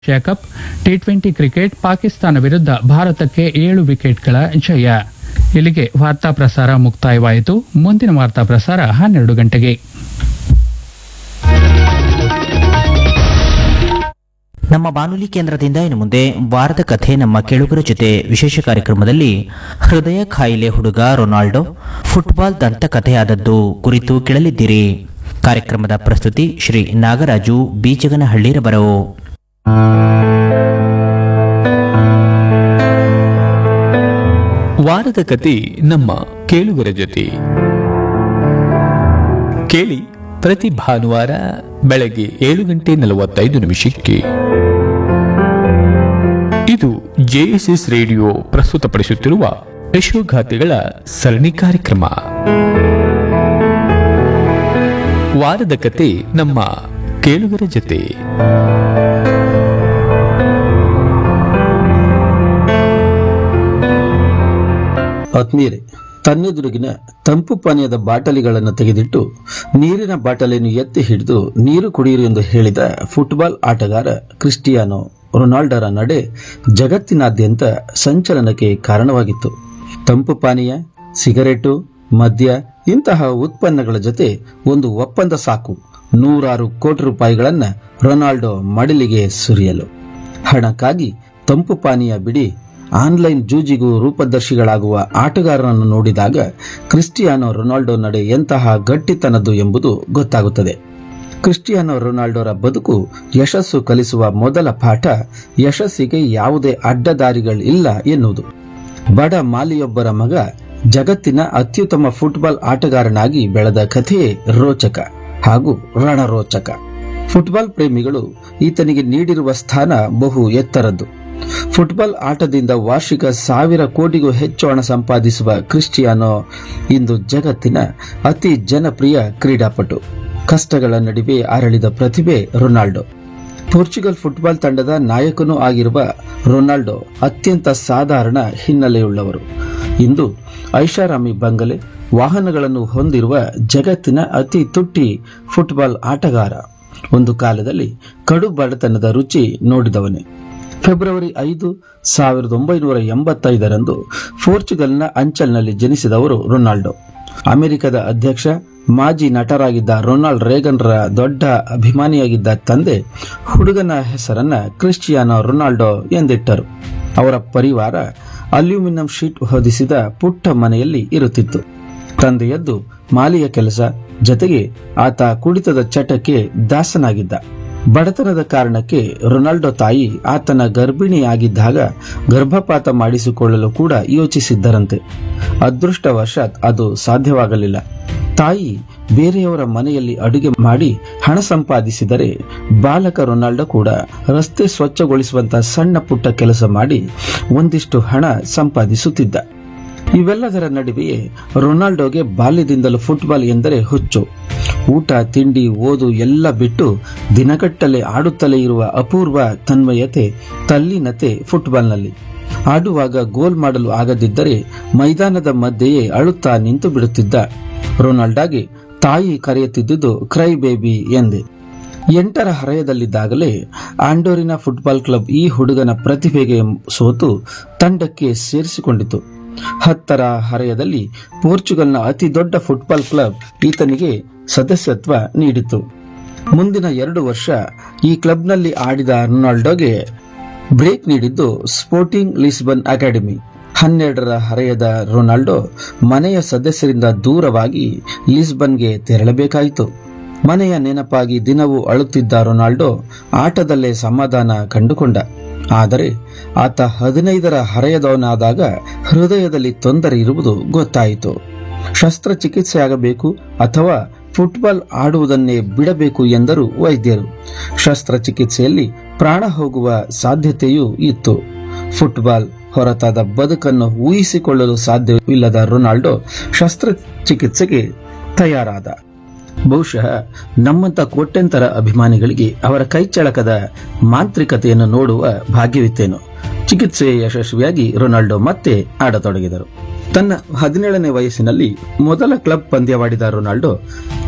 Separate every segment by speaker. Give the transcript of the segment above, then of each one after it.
Speaker 1: Asia cup T twenty cricket Pakistan ವಿರುದ್ಧ ಭಾರತಕ್ಕೆ ಏಳು ವಿಕೆಟ್ಗಳ ಜಯ ಇಲ್ಲಿಗೆ ವಾರ್ತಾ ಪ್ರಸಾರ ಮುಕ್ತಾಯವಾಯಿತು ಮುಂದಿನ ವಾರ್ತಾ ಪ್ರಸಾರ ಹನ್ನೆರಡು ಗಂಟೆಗೆ
Speaker 2: ನಮ್ಮ ಬಾನುಲಿ ಕೇಂದ್ರದಿಂದ ಇನ್ನು ಮುಂದೆ ವಾರದ ಕಥೆ ನಮ್ಮ ಕೇಳುಗರ ಜೊತೆ ವಿಶೇಷ ಕಾರ್ಯಕ್ರಮದಲ್ಲಿ ಹೃದಯ ಕಾಯಿಲೆ ಹುಡುಗ ರೊನಾಲ್ಡೋ ಫುಟ್ಬಾಲ್ ದಂತಕಥೆಯಾದದ್ದು ಕುರಿತು ಕೇಳಲಿದ್ದೀರಿ ಕಾರ್ಯಕ್ರಮದ ಪ್ರಸ್ತುತಿ ಶ್ರೀ ನಾಗರಾಜು ಬೀಚಗನಹಳ್ಳಿರಬರವು
Speaker 3: ವಾರದ ಕತೆ ನಮ್ಮ ಕೇಳುಗರ ಜೊತೆ ಕೇಳಿ ಪ್ರತಿ ಭಾನುವಾರ ಬೆಳಗ್ಗೆ ಏಳು ಗಂಟೆ ನಲವತ್ತೈದು ನಿಮಿಷಕ್ಕೆ ಇದು ಜೆಎಸ್ಎಸ್ ರೇಡಿಯೋ ಪ್ರಸ್ತುತಪಡಿಸುತ್ತಿರುವ ಯಶೋಗಾಥೆಗಳ ಸರಣಿ ಕಾರ್ಯಕ್ರಮ ವಾರದ ಕತೆ ನಮ್ಮ ಕೇಳುಗರ ಜೊತೆ
Speaker 4: ಆತ್ಮೀಯರೇ ತನ್ನೆದುರಿಗಿನ ತಂಪು ಪಾನೀಯದ ಬಾಟಲಿಗಳನ್ನು ತೆಗೆದಿಟ್ಟು ನೀರಿನ ಬಾಟಲಿಯನ್ನು ಎತ್ತಿ ಹಿಡಿದು ನೀರು ಕುಡಿಯಿರಿ ಎಂದು ಹೇಳಿದ ಫುಟ್ಬಾಲ್ ಆಟಗಾರ ಕ್ರಿಸ್ಟಿಯಾನೋ ರೊನಾಲ್ಡರ ನಡೆ ಜಗತ್ತಿನಾದ್ಯಂತ ಸಂಚಲನಕ್ಕೆ ಕಾರಣವಾಗಿತ್ತು ತಂಪು ಪಾನೀಯ ಸಿಗರೇಟು ಮದ್ಯ ಇಂತಹ ಉತ್ಪನ್ನಗಳ ಜೊತೆ ಒಂದು ಒಪ್ಪಂದ ಸಾಕು ನೂರಾರು ಕೋಟಿ ರೂಪಾಯಿಗಳನ್ನ ರೊನಾಲ್ಡೋ ಮಡಿಲಿಗೆ ಸುರಿಯಲು ಹಣಕ್ಕಾಗಿ ತಂಪು ಪಾನೀಯ ಬಿಡಿ ಆನ್ಲೈನ್ ಜೂಜಿಗೂ ರೂಪದರ್ಶಿಗಳಾಗುವ ಆಟಗಾರರನ್ನು ನೋಡಿದಾಗ ಕ್ರಿಸ್ಟಿಯಾನೋ ರೊನಾಲ್ಡೋ ನಡೆ ಎಂತಹ ಗಟ್ಟಿತನದ್ದು ಎಂಬುದು ಗೊತ್ತಾಗುತ್ತದೆ ಕ್ರಿಸ್ಟಿಯಾನೋ ರೊನಾಲ್ಡೋರ ಬದುಕು ಯಶಸ್ಸು ಕಲಿಸುವ ಮೊದಲ ಪಾಠ ಯಶಸ್ಸಿಗೆ ಯಾವುದೇ ಅಡ್ಡದಾರಿಗಳಿಲ್ಲ ಎನ್ನುವುದು ಬಡ ಮಾಲಿಯೊಬ್ಬರ ಮಗ ಜಗತ್ತಿನ ಅತ್ಯುತ್ತಮ ಫುಟ್ಬಾಲ್ ಆಟಗಾರನಾಗಿ ಬೆಳೆದ ಕಥೆಯೇ ರೋಚಕ ಹಾಗೂ ರಣರೋಚಕ ಫುಟ್ಬಾಲ್ ಪ್ರೇಮಿಗಳು ಈತನಿಗೆ ನೀಡಿರುವ ಸ್ಥಾನ ಬಹು ಎತ್ತರದ್ದು ಫುಟ್ಬಾಲ್ ಆಟದಿಂದ ವಾರ್ಷಿಕ ಸಾವಿರ ಕೋಟಿಗೂ ಹೆಚ್ಚು ಹಣ ಸಂಪಾದಿಸುವ ಕ್ರಿಸ್ಟಿಯಾನೋ ಇಂದು ಜಗತ್ತಿನ ಅತಿ ಜನಪ್ರಿಯ ಕ್ರೀಡಾಪಟು ಕಷ್ಟಗಳ ನಡುವೆ ಅರಳಿದ ಪ್ರತಿಭೆ ರೊನಾಲ್ಡೋ ಪೋರ್ಚುಗಲ್ ಫುಟ್ಬಾಲ್ ತಂಡದ ನಾಯಕನೂ ಆಗಿರುವ ರೊನಾಲ್ಡೋ ಅತ್ಯಂತ ಸಾಧಾರಣ ಹಿನ್ನೆಲೆಯುಳ್ಳವರು ಇಂದು ಐಷಾರಾಮಿ ಬಂಗಲೆ ವಾಹನಗಳನ್ನು ಹೊಂದಿರುವ ಜಗತ್ತಿನ ಅತಿ ತುಟ್ಟಿ ಫುಟ್ಬಾಲ್ ಆಟಗಾರ ಒಂದು ಕಾಲದಲ್ಲಿ ಕಡು ಬಡತನದ ರುಚಿ ನೋಡಿದವನೇ ಫೆಬ್ರವರಿ ಐದು ಸಾವಿರದ ಒಂಬೈನೂರ ಎಂಬತ್ತೈದರಂದು ಪೋರ್ಚುಗಲ್ನ ಅಂಚಲ್ನಲ್ಲಿ ಜನಿಸಿದವರು ರೊನಾಲ್ಡೋ ಅಮೆರಿಕದ ಅಧ್ಯಕ್ಷ ಮಾಜಿ ನಟರಾಗಿದ್ದ ರೊನಾಲ್ಡ್ ರೇಗನ್ರ ದೊಡ್ಡ ಅಭಿಮಾನಿಯಾಗಿದ್ದ ತಂದೆ ಹುಡುಗನ ಹೆಸರನ್ನ ಕ್ರಿಸ್ಟಿಯಾನೋ ರೊನಾಲ್ಡೋ ಎಂದಿಟ್ಟರು ಅವರ ಪರಿವಾರ ಅಲ್ಯೂಮಿನಿಯಂ ಶೀಟ್ ಹೊದಿಸಿದ ಪುಟ್ಟ ಮನೆಯಲ್ಲಿ ಇರುತ್ತಿತ್ತು ತಂದೆಯದ್ದು ಮಾಲಿಯ ಕೆಲಸ ಜತೆಗೆ ಆತ ಕುಡಿತದ ಚಟಕ್ಕೆ ದಾಸನಾಗಿದ್ದ ಬಡತನದ ಕಾರಣಕ್ಕೆ ರೊನಾಲ್ಡೋ ತಾಯಿ ಆತನ ಗರ್ಭಿಣಿಯಾಗಿದ್ದಾಗ ಗರ್ಭಪಾತ ಮಾಡಿಸಿಕೊಳ್ಳಲು ಕೂಡ ಯೋಚಿಸಿದ್ದರಂತೆ ಅದೃಷ್ಟವಶಾತ್ ಅದು ಸಾಧ್ಯವಾಗಲಿಲ್ಲ ತಾಯಿ ಬೇರೆಯವರ ಮನೆಯಲ್ಲಿ ಅಡುಗೆ ಮಾಡಿ ಹಣ ಸಂಪಾದಿಸಿದರೆ ಬಾಲಕ ರೊನಾಲ್ಡೋ ಕೂಡ ರಸ್ತೆ ಸ್ವಚ್ಛಗೊಳಿಸುವಂತಹ ಸಣ್ಣ ಪುಟ್ಟ ಕೆಲಸ ಮಾಡಿ ಒಂದಿಷ್ಟು ಹಣ ಸಂಪಾದಿಸುತ್ತಿದ್ದ ಇವೆಲ್ಲದರ ನಡುವೆಯೇ ರೊನಾಲ್ಡೋಗೆ ಬಾಲ್ಯದಿಂದಲೂ ಫುಟ್ಬಾಲ್ ಎಂದರೆ ಹುಚ್ಚು ಊಟ ತಿಂಡಿ ಓದು ಎಲ್ಲ ಬಿಟ್ಟು ದಿನಗಟ್ಟಲೆ ಆಡುತ್ತಲೇ ಇರುವ ಅಪೂರ್ವ ತನ್ಮಯತೆ ತಲ್ಲೀನತೆ ಫುಟ್ಬಾಲ್ನಲ್ಲಿ ಆಡುವಾಗ ಗೋಲ್ ಮಾಡಲು ಆಗದಿದ್ದರೆ ಮೈದಾನದ ಮಧ್ಯೆಯೇ ಅಳುತ್ತಾ ನಿಂತು ಬಿಡುತ್ತಿದ್ದ ರೊನಾಲ್ಡಾಗೆ ತಾಯಿ ಕರೆಯುತ್ತಿದ್ದುದು ಕ್ರೈ ಬೇಬಿ ಎಂದೆ ಎಂಟರ ಹರೆಯದಲ್ಲಿದ್ದಾಗಲೇ ಆಂಡೋರಿನ ಫುಟ್ಬಾಲ್ ಕ್ಲಬ್ ಈ ಹುಡುಗನ ಪ್ರತಿಭೆಗೆ ಸೋತು ತಂಡಕ್ಕೆ ಸೇರಿಸಿಕೊಂಡಿತು ಹತ್ತರ ಹರೆಯದಲ್ಲಿ ಪೋರ್ಚುಗಲ್ನ ಅತಿ ದೊಡ್ಡ ಫುಟ್ಬಾಲ್ ಕ್ಲಬ್ ಈತನಿಗೆ ಸದಸ್ಯತ್ವ ನೀಡಿತು ಮುಂದಿನ ಎರಡು ವರ್ಷ ಈ ಕ್ಲಬ್ನಲ್ಲಿ ಆಡಿದ ರೊನಾಲ್ಡೋಗೆ ಬ್ರೇಕ್ ನೀಡಿದ್ದು ಸ್ಪೋರ್ಟಿಂಗ್ ಲಿಸ್ಬನ್ ಅಕಾಡೆಮಿ ಹನ್ನೆರಡರ ಹರೆಯದ ರೊನಾಲ್ಡೋ ಮನೆಯ ಸದಸ್ಯರಿಂದ ದೂರವಾಗಿ ಲಿಸ್ಬನ್ಗೆ ತೆರಳಬೇಕಾಯಿತು ಮನೆಯ ನೆನಪಾಗಿ ದಿನವೂ ಅಳುತ್ತಿದ್ದ ರೊನಾಲ್ಡೋ ಆಟದಲ್ಲೇ ಸಮಾಧಾನ ಕಂಡುಕೊಂಡ ಆದರೆ ಆತ ಹದಿನೈದರ ಹರೆಯದವನಾದಾಗ ಹೃದಯದಲ್ಲಿ ತೊಂದರೆ ಇರುವುದು ಗೊತ್ತಾಯಿತು ಶಸ್ತ್ರಚಿಕಿತ್ಸೆ ಆಗಬೇಕು ಅಥವಾ ಫುಟ್ಬಾಲ್ ಆಡುವುದನ್ನೇ ಬಿಡಬೇಕು ಎಂದರು ವೈದ್ಯರು ಶಸ್ತ್ರಚಿಕಿತ್ಸೆಯಲ್ಲಿ ಪ್ರಾಣ ಹೋಗುವ ಸಾಧ್ಯತೆಯೂ ಇತ್ತು ಫುಟ್ಬಾಲ್ ಹೊರತಾದ ಬದುಕನ್ನು ಊಹಿಸಿಕೊಳ್ಳಲು ಸಾಧ್ಯವಿಲ್ಲದ ರೊನಾಲ್ಡೋ ಶಸ್ತ್ರಚಿಕಿತ್ಸೆಗೆ ತಯಾರಾದ ಬಹುಶಃ ನಮ್ಮಂತ ಕೋಟ್ಯಂತರ ಅಭಿಮಾನಿಗಳಿಗೆ ಅವರ ಕೈಚಳಕದ ಮಾಂತ್ರಿಕತೆಯನ್ನು ನೋಡುವ ಭಾಗ್ಯವಿತ್ತೇನು ಚಿಕಿತ್ಸೆ ಯಶಸ್ವಿಯಾಗಿ ರೊನಾಲ್ಡೋ ಮತ್ತೆ ಆಡತೊಡಗಿದರು ತನ್ನ ಹದಿನೇಳನೇ ವಯಸ್ಸಿನಲ್ಲಿ ಮೊದಲ ಕ್ಲಬ್ ಪಂದ್ಯವಾಡಿದ ರೊನಾಲ್ಡೋ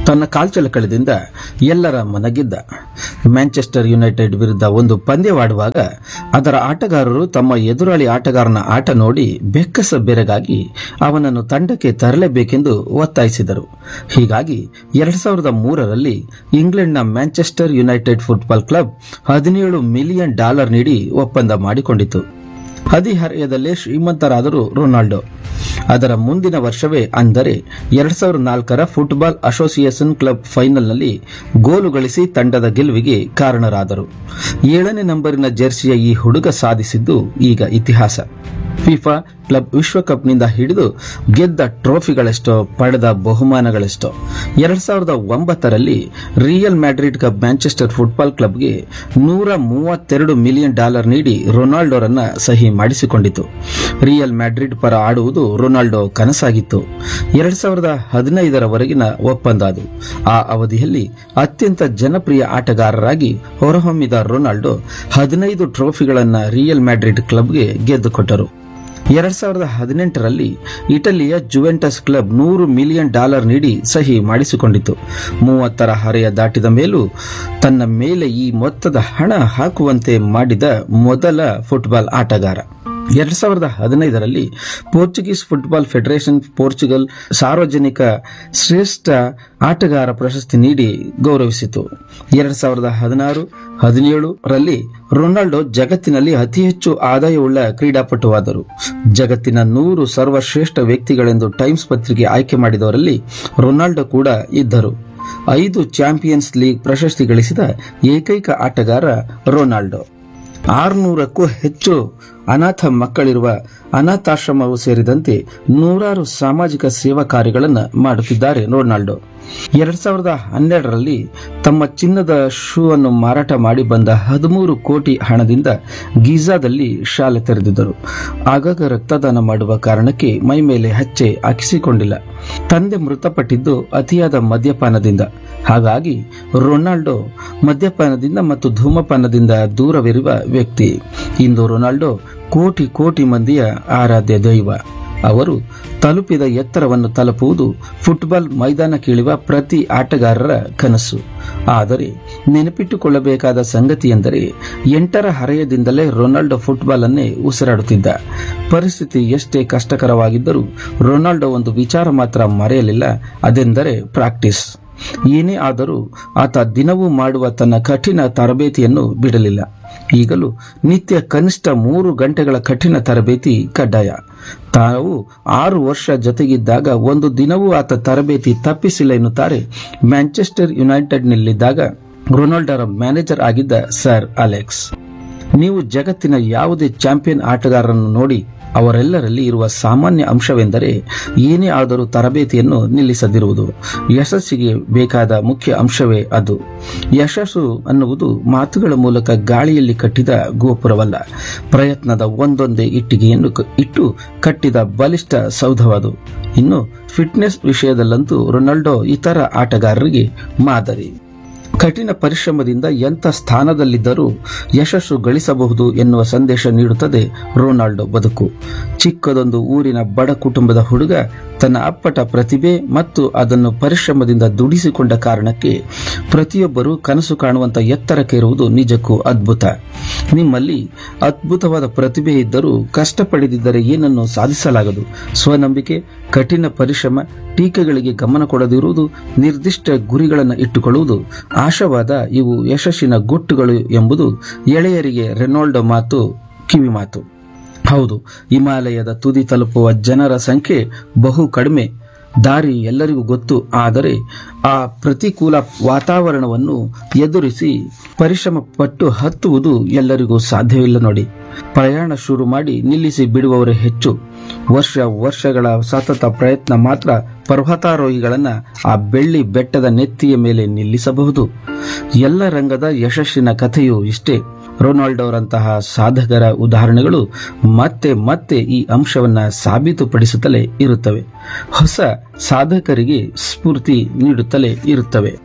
Speaker 4: ತನ್ನ ಕಾಲ್ಚಲಕಳದಿಂದ ಎಲ್ಲರ ಮನಗೆದ್ದ ಮ್ಯಾಂಚೆಸ್ಟರ್ ಯುನೈಟೆಡ್ ವಿರುದ್ಧ ಒಂದು ಪಂದ್ಯವಾಡುವಾಗ ಅದರ ಆಟಗಾರರು ತಮ್ಮ ಎದುರಾಳಿ ಆಟಗಾರನ ಆಟ ನೋಡಿ ಬೆಕ್ಕಸ ಬೆರಗಾಗಿ ಅವನನ್ನು ತಂಡಕ್ಕೆ ತರಲೇಬೇಕೆಂದು ಒತ್ತಾಯಿಸಿದರು ಹೀಗಾಗಿ ಎರಡ್ ಸಾವಿರದ ಮೂರರಲ್ಲಿ ಇಂಗ್ಲೆಂಡ್ನ ಮ್ಯಾಂಚೆಸ್ಟರ್ ಯುನೈಟೆಡ್ ಫುಟ್ಬಾಲ್ ಕ್ಲಬ್ ಹದಿನೇಳು ಮಿಲಿಯನ್ ಡಾಲರ್ ನೀಡಿ ಒಪ್ಪಂದ ಮಾಡಿಕೊಂಡಿತು ಹದಿಹರೆಯದಲ್ಲೇ ಶ್ರೀಮಂತರಾದರು ರೊನಾಲ್ಡೋ ಅದರ ಮುಂದಿನ ವರ್ಷವೇ ಅಂದರೆ ಎರಡ್ ಸಾವಿರದ ನಾಲ್ಕರ ಫುಟ್ಬಾಲ್ ಅಸೋಸಿಯೇಷನ್ ಕ್ಲಬ್ ಫೈನಲ್ನಲ್ಲಿ ಗೋಲು ಗಳಿಸಿ ತಂಡದ ಗೆಲುವಿಗೆ ಕಾರಣರಾದರು ಏಳನೇ ನಂಬರಿನ ಜೆರ್ಸಿಯ ಈ ಹುಡುಗ ಸಾಧಿಸಿದ್ದು ಈಗ ಇತಿಹಾಸ ಫಿಫಾ ಕ್ಲಬ್ ವಿಶ್ವಕಪ್ನಿಂದ ಹಿಡಿದು ಗೆದ್ದ ಟ್ರೋಫಿಗಳೆಷ್ಟೋ ಪಡೆದ ಬಹುಮಾನಗಳೆಷ್ಟೋ ಎರಡ್ ಸಾವಿರದ ಒಂಬತ್ತರಲ್ಲಿ real Madrid cup Manchester football ಕ್ಲಬ್ಗೆ ನೂರ ಮೂವತ್ತೆರಡು ಮಿಲಿಯನ್ ಡಾಲರ್ ನೀಡಿ ರೊನಾಲ್ಡೋರನ್ನ ಸಹಿ ಮಾಡಿಸಿಕೊಂಡಿತು ರಿಯಲ್ ಮ್ಯಾಡ್ರಿಡ್ ಪರ ಆಡುವುದು ರೊನಾಲ್ಡೋ ಕನಸಾಗಿತ್ತು ಎರಡ್ ಸಾವಿರದ ಹದಿನೈದರವರೆಗಿನ ಒಪ್ಪಂದ ಅದು ಆ ಅವಧಿಯಲ್ಲಿ ಅತ್ಯಂತ ಜನಪ್ರಿಯ ಆಟಗಾರರಾಗಿ ಹೊರಹೊಮ್ಮಿದ ರೊನಾಲ್ಡೋ ಹದಿನೈದು ಟ್ರೋಫಿಗಳನ್ನ ರಿಯಲ್ ಮ್ಯಾಡ್ರಿಡ್ ಕ್ಲಬ್ಗೆ ಗೆದ್ದುಕೊಟ್ಟರು ಎರಡ್ ಸಾವಿರದ ಹದಿನೆಂಟರಲ್ಲಿ ಇಟಲಿಯ ಜುವೆಂಟಸ್ ಕ್ಲಬ್ ನೂರು ಮಿಲಿಯನ್ ಡಾಲರ್ ನೀಡಿ ಸಹಿ ಮಾಡಿಸಿಕೊಂಡಿತು ಮೂವತ್ತರ ಹರೆಯ ದಾಟಿದ ಮೇಲೂ ತನ್ನ ಮೇಲೆ ಈ ಮೊತ್ತದ ಹಣ ಹಾಕುವಂತೆ ಮಾಡಿದ ಮೊದಲ ಫುಟ್ಬಾಲ್ ಆಟಗಾರ ಎರಡ್ ಸಾವಿರದ ಹದಿನೈದರಲ್ಲಿ ಪೋರ್ಚುಗೀಸ್ ಫುಟ್ಬಾಲ್ ಫೆಡರೇಷನ್ ಪೋರ್ಚುಗಲ್ ಸಾರ್ವಜನಿಕ ಶ್ರೇಷ್ಠ ಆಟಗಾರ ಪ್ರಶಸ್ತಿ ನೀಡಿ ಗೌರವಿಸಿತು ಎರಡ್ ಸಾವಿರದ ಹದಿನಾರು ಹದಿನೇಳು ರಲ್ಲಿ ರೊನಾಲ್ಡೋ ಜಗತ್ತಿನಲ್ಲಿ ಅತಿ ಹೆಚ್ಚು ಆದಾಯವುಳ್ಳ ಕ್ರೀಡಾಪಟುವಾದರು ಜಗತ್ತಿನ ನೂರು ಸರ್ವಶ್ರೇಷ್ಠ ವ್ಯಕ್ತಿಗಳೆಂದು ಟೈಮ್ಸ್ ಪತ್ರಿಕೆ ಆಯ್ಕೆ ಮಾಡಿದವರಲ್ಲಿ ರೊನಾಲ್ಡೋ ಕೂಡ ಇದ್ದರು ಐದು ಚಾಂಪಿಯನ್ಸ್ ಲೀಗ್ ಪ್ರಶಸ್ತಿ ಗಳಿಸಿದ ಏಕೈಕ ಆಟಗಾರ ರೊನಾಲ್ಡೋ ಆರುನೂರಕ್ಕೂ ಹೆಚ್ಚು ಅನಾಥ ಮಕ್ಕಳಿರುವ ಅನಾಥಾಶ್ರಮವು ಸೇರಿದಂತೆ ನೂರಾರು ಸಾಮಾಜಿಕ ಸೇವಾ ಕಾರ್ಯಗಳನ್ನು ಮಾಡುತ್ತಿದ್ದಾರೆ ರೊನಾಲ್ಡೋ ಎರಡ್ ಸಾವಿರದ ಹನ್ನೆರಡರಲ್ಲಿ ತಮ್ಮ ಚಿನ್ನದ ಶೂ ಅನ್ನು ಮಾರಾಟ ಮಾಡಿ ಬಂದ ಹದಿಮೂರು ಕೋಟಿ ಹಣದಿಂದ ಗೀಜಾದಲ್ಲಿ ಶಾಲೆ ತೆರೆದಿದ್ದರು ಆಗಾಗ ರಕ್ತದಾನ ಮಾಡುವ ಕಾರಣಕ್ಕೆ ಮೈ ಮೇಲೆ ಹಚ್ಚೆ ಹಾಕಿಸಿಕೊಂಡಿಲ್ಲ ತಂದೆ ಮೃತಪಟ್ಟಿದ್ದು ಅತಿಯಾದ ಮದ್ಯಪಾನದಿಂದ ಹಾಗಾಗಿ ರೊನಾಲ್ಡೋ ಮದ್ಯಪಾನದಿಂದ ಮತ್ತು ಧೂಮಪಾನದಿಂದ ದೂರವಿರುವ ವ್ಯಕ್ತಿ ಇಂದು ರೊನಾಲ್ಡೋ ಕೋಟಿ ಕೋಟಿ ಮಂದಿಯ ಆರಾಧ್ಯ ದೈವ ಅವರು ತಲುಪಿದ ಎತ್ತರವನ್ನು ತಲುಪುವುದು ಫುಟ್ಬಾಲ್ ಮೈದಾನಕ್ಕಿಳಿಯುವ ಪ್ರತಿ ಆಟಗಾರರ ಕನಸು ಆದರೆ ನೆನಪಿಟ್ಟುಕೊಳ್ಳಬೇಕಾದ ಸಂಗತಿ ಎಂದರೆ ಎಂಟರ ಹರೆಯದಿಂದಲೇ ರೊನಾಲ್ಡೋ ಫುಟ್ಬಾಲ್ ಅನ್ನೇ ಉಸಿರಾಡುತ್ತಿದ್ದ ಪರಿಸ್ಥಿತಿ ಎಷ್ಟೇ ಕಷ್ಟಕರವಾಗಿದ್ದರೂ ರೊನಾಲ್ಡೋ ಒಂದು ವಿಚಾರ ಮಾತ್ರ ಮರೆಯಲಿಲ್ಲ ಅದೆಂದರೆ ಪ್ರಾಕ್ಟೀಸ್ ಏನೇ ಆದರೂ ಆತ ದಿನವೂ ಮಾಡುವ ತನ್ನ ಕಠಿಣ ತರಬೇತಿಯನ್ನು ಬಿಡಲಿಲ್ಲ ಈಗಲೂ ನಿತ್ಯ ಕನಿಷ್ಠ ಮೂರು ಗಂಟೆಗಳ ಕಠಿಣ ತರಬೇತಿ ಕಡ್ಡಾಯ ತಾವು ಆರು ವರ್ಷ ಜೊತೆಗಿದ್ದಾಗ ಒಂದು ದಿನವೂ ಆತ ತರಬೇತಿ ತಪ್ಪಿಸಿಲ್ಲ ಎನ್ನುತ್ತಾರೆ ಮ್ಯಾಂಚೆಸ್ಟರ್ ಯುನೈಟೆಡ್ನಲ್ಲಿದ್ದಾಗ ರೊನಾಲ್ಡರ ಮ್ಯಾನೇಜರ್ ಆಗಿದ್ದ ಸರ್ ಅಲೆಕ್ಸ್ ನೀವು ಜಗತ್ತಿನ ಯಾವುದೇ ಚಾಂಪಿಯನ್ ಆಟಗಾರರನ್ನು ನೋಡಿ ಅವರೆಲ್ಲರಲ್ಲಿ ಇರುವ ಸಾಮಾನ್ಯ ಅಂಶವೆಂದರೆ ಏನೇ ಆದರೂ ತರಬೇತಿಯನ್ನು ನಿಲ್ಲಿಸದಿರುವುದು ಯಶಸ್ಸಿಗೆ ಬೇಕಾದ ಮುಖ್ಯ ಅಂಶವೇ ಅದು ಯಶಸ್ಸು ಅನ್ನುವುದು ಮಾತುಗಳ ಮೂಲಕ ಗಾಳಿಯಲ್ಲಿ ಕಟ್ಟಿದ ಗೋಪುರವಲ್ಲ ಪ್ರಯತ್ನದ ಒಂದೊಂದೇ ಇಟ್ಟಿಗೆಯನ್ನು ಕ- ಇಟ್ಟು ಕಟ್ಟಿದ ಬಲಿಷ್ಠ ಸೌಧವದು ಇನ್ನು ಫಿಟ್ನೆಸ್ ವಿಷಯದಲ್ಲಂತೂ ರೊನಾಲ್ಡೋ ಇತರ ಆಟಗಾರರಿಗೆ ಮಾದರಿ ಕಠಿಣ ಪರಿಶ್ರಮದಿಂದ ಎಂಥ ಸ್ಥಾನದಲ್ಲಿದ್ದರೂ ಯಶಸ್ಸು ಗಳಿಸಬಹುದು ಎನ್ನುವ ಸಂದೇಶ ನೀಡುತ್ತದೆ ರೊನಾಲ್ಡೋ ಬದುಕು ಚಿಕ್ಕದೊಂದು ಊರಿನ ಬಡ ಕುಟುಂಬದ ಹುಡುಗ ತನ್ನ ಅಪ್ಪಟ ಪ್ರತಿಭೆ ಮತ್ತು ಅದನ್ನು ಪರಿಶ್ರಮದಿಂದ ದುಡಿಸಿಕೊಂಡ ಕಾರಣಕ್ಕೆ ಪ್ರತಿಯೊಬ್ಬರೂ ಕನಸು ಕಾಣುವಂತ ಎತ್ತರಕ್ಕೆ ಇರುವುದು ನಿಜಕ್ಕೂ ಅದ್ಭುತ ನಿಮ್ಮಲ್ಲಿ ಅದ್ಭುತವಾದ ಪ್ರತಿಭೆ ಇದ್ದರೂ ಕಷ್ಟಪಡದಿದ್ದರೆ ಏನನ್ನು ಸಾಧಿಸಲಾಗದು ಸ್ವನಂಬಿಕೆ ಕಠಿಣ ಪರಿಶ್ರಮ ಟೀಕೆಗಳಿಗೆ ಗಮನ ಕೊಡದಿರುವುದು ನಿರ್ದಿಷ್ಟ ಗುರಿಗಳನ್ನು ಇಟ್ಟುಕೊಳ್ಳುವುದು ಆಶಾವಾದ ಇವು ಯಶಸ್ಸಿನ ಗುಟ್ಟುಗಳು ಎಂಬುದು ಎಳೆಯರಿಗೆ ರೆನಾಲ್ಡೋ ಮಾತು ಕಿವಿ ಮಾತು ಹೌದು ಹಿಮಾಲಯದ ತುದಿ ತಲುಪುವ ಜನರ ಸಂಖ್ಯೆ ಬಹು ಕಡಿಮೆ ದಾರಿ ಎಲ್ಲರಿಗೂ ಗೊತ್ತು ಆದರೆ ಆ ಪ್ರತಿಕೂಲ ವಾತಾವರಣವನ್ನು ಎದುರಿಸಿ ಪರಿಶ್ರಮ ಪಟ್ಟು ಹತ್ತುವುದು ಎಲ್ಲರಿಗೂ ಸಾಧ್ಯವಿಲ್ಲ ನೋಡಿ ಪ್ರಯಾಣ ಶುರು ಮಾಡಿ ನಿಲ್ಲಿಸಿ ಬಿಡುವವರೇ ಹೆಚ್ಚು ವರ್ಷ ವರ್ಷಗಳ ಸತತ ಪ್ರಯತ್ನ ಮಾತ್ರ ಪರ್ವತಾರೋಹಿಗಳನ್ನ ಆ ಬೆಳ್ಳಿ ಬೆಟ್ಟದ ನೆತ್ತಿಯ ಮೇಲೆ ನಿಲ್ಲಿಸಬಹುದು ಎಲ್ಲ ರಂಗದ ಯಶಸ್ಸಿನ ಕಥೆಯೂ ಇಷ್ಟೇ ರೊನಾಲ್ಡೋರಂತಹ ಸಾಧಕರ ಉದಾಹರಣೆಗಳು ಮತ್ತೆ ಮತ್ತೆ ಈ ಅಂಶವನ್ನ ಸಾಬೀತುಪಡಿಸುತ್ತಲೇ ಇರುತ್ತವೆ ಹೊಸ ಸಾಧಕರಿಗೆ ಸ್ಫೂರ್ತಿ ನೀಡುತ್ತಲೇ ಇರುತ್ತವೆ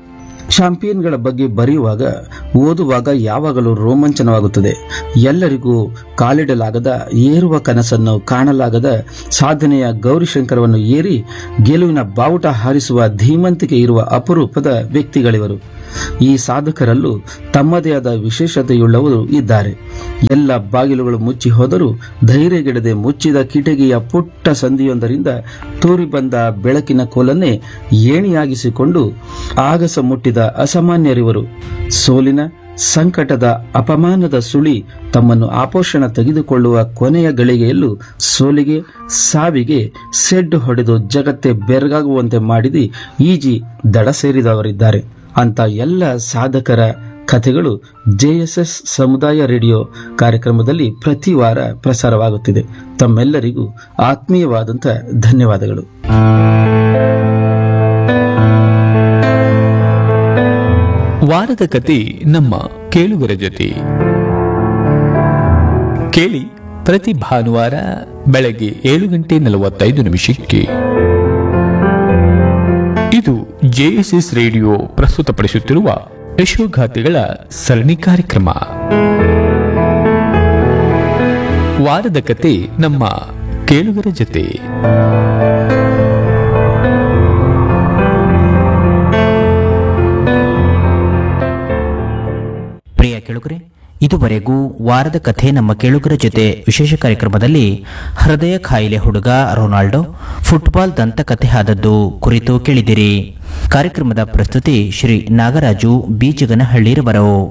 Speaker 4: ಚಾಂಪಿಯನ್ಗಳ ಬಗ್ಗೆ ಬರೆಯುವಾಗ ಓದುವಾಗ ಯಾವಾಗಲೂ ರೋಮಾಂಚನವಾಗುತ್ತದೆ ಎಲ್ಲರಿಗೂ ಕಾಲಿಡಲಾಗದ ಏರುವ ಕನಸನ್ನು ಕಾಣಲಾಗದ ಸಾಧನೆಯ ಗೌರಿಶಂಕರವನ್ನು ಏರಿ ಗೆಲುವಿನ ಬಾವುಟ ಹಾರಿಸುವ ಧೀಮಂತಿಕೆ ಇರುವ ಅಪರೂಪದ ವ್ಯಕ್ತಿಗಳಿವರು ಈ ಸಾಧಕರಲ್ಲೂ ತಮ್ಮದೇ ಆದ ವಿಶೇಷತೆಯುಳ್ಳವರು ಇದ್ದಾರೆ ಎಲ್ಲ ಬಾಗಿಲುಗಳು ಮುಚ್ಚಿ ಹೋದರೂ ಧೈರ್ಯಗೆಡದೆ ಮುಚ್ಚಿದ ಕಿಟಕಿಯ ಪುಟ್ಟ ಸಂಧಿಯೊಂದರಿಂದ ತೂರಿ ಬಂದ ಬೆಳಕಿನ ಕೋಲನ್ನೇ ಏಣಿಯಾಗಿಸಿಕೊಂಡು ಆಗಸ ಮುಟ್ಟಿದ ಅಸಾಮಾನ್ಯರಿವರು ಸೋಲಿನ ಸಂಕಟದ ಅಪಮಾನದ ಸುಳಿ ತಮ್ಮನ್ನು ಆಪೋಷಣ ತೆಗೆದುಕೊಳ್ಳುವ ಕೊನೆಯ ಗಳಿಗೆಯಲ್ಲೂ ಸೋಲಿಗೆ ಸಾವಿಗೆ ಸೆಡ್ಡು ಹೊಡೆದು ಜಗತ್ತೇ ಬೆರಗಾಗುವಂತೆ ಮಾಡಿದಿ ಈಜಿ ದಡ ಸೇರಿದವರಿದ್ದಾರೆ ಅಂತ ಎಲ್ಲ ಸಾಧಕರ ಕಥೆಗಳು ಜೆಎಸ್ಎಸ್ ಸಮುದಾಯ ರೇಡಿಯೋ ಕಾರ್ಯಕ್ರಮದಲ್ಲಿ ಪ್ರತಿ ವಾರ ಪ್ರಸಾರವಾಗುತ್ತಿದೆ ತಮ್ಮೆಲ್ಲರಿಗೂ ಆತ್ಮೀಯವಾದಂಥ ಧನ್ಯವಾದಗಳು
Speaker 3: ವಾರದ ಕತೆ ನಮ್ಮ ಕೇಳುಗರ ಜೊತೆ ಕೇಳಿ ಪ್ರತಿ ಭಾನುವಾರ ಬೆಳಗ್ಗೆ ಏಳು ಗಂಟೆ ನಲವತ್ತೈದು ನಿಮಿಷಕ್ಕೆ ಇದು ಜೆಎಸ್ಎಸ್ ರೇಡಿಯೋ ಪ್ರಸ್ತುತಪಡಿಸುತ್ತಿರುವ ಯಶೋಗಾಥೆಗಳ ಸರಣಿ ಕಾರ್ಯಕ್ರಮ ವಾರದ ಕತೆ ನಮ್ಮ ಕೇಳುಗರ ಜೊತೆ
Speaker 2: ಪ್ರಿಯ ಕೇಳುಗರೆ ಇದುವರೆಗೂ ವಾರದ ಕಥೆ ನಮ್ಮ ಕೇಳುಗರ ಜೊತೆ ವಿಶೇಷ ಕಾರ್ಯಕ್ರಮದಲ್ಲಿ ಹೃದಯ ಕಾಯಿಲೆ ಹುಡುಗ ರೊನಾಲ್ಡೋ ಫುಟ್ಬಾಲ್ ದಂತಕಥೆ ಆದದ್ದು ಕುರಿತು ಕೇಳಿದಿರಿ ಕಾರ್ಯಕ್ರಮದ ಪ್ರಸ್ತುತಿ ಶ್ರೀ ನಾಗರಾಜು ಬೀಜಗನಹಳ್ಳಿರವರು